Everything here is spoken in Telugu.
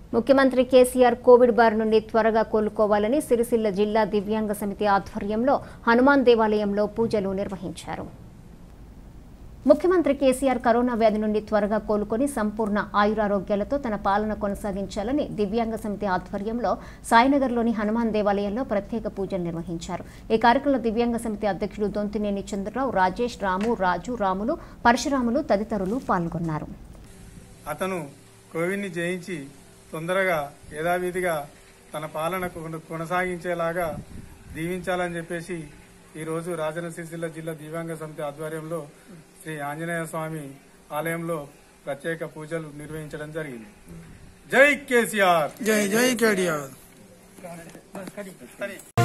ముఖ్యమంత్రి కేసీఆర్ కోవిడ్ బారి నుండి త్వరగా కోలుకోవాలని సిరిసిల్ల జిల్లా దివ్యాంగ సమితి ఆధ్వర్యంలో హనుమాన్ దేవాలయంలో పూజలు నిర్వహించారు ముఖ్యమంత్రి కేసీఆర్ కరోనా వ్యాధి నుండి త్వరగా కోలుకొని సంపూర్ణ ఆయురారోగ్యాలతో తన పాలన కొనసాగించాలని దివ్యాంగ సమితి ఆధ్వర్యంలో సాయినగర్లోని హనుమాన్ దేవాలయంలో ప్రత్యేక పూజలు నిర్వహించారు ఈ కార్యక్రమంలో దివ్యాంగ సమితి అధ్యక్షుడు దొంతినేని చంద్రరావు రాజేష్ రాము రాజు రాములు పరశురాములు తదితరులు పాల్గొన్నారు అతను కోవిడ్ని జయించి తొందరగా యథావిధిగా తన పాలన కొన- కొనసాగించేలాగా దీవించాలని చెప్పేసి ఈరోజు రాజన్న సిరిసిల్ల జిల్లా దివ్యాంగ సమితి ఆధ్వర్యంలో శ్రీ ఆంజనేయ స్వామి ఆలయంలో ప్రత్యేక పూజలు నిర్వహించడం జరిగింది జై కేసీఆర్ జై జై కేటీఆర్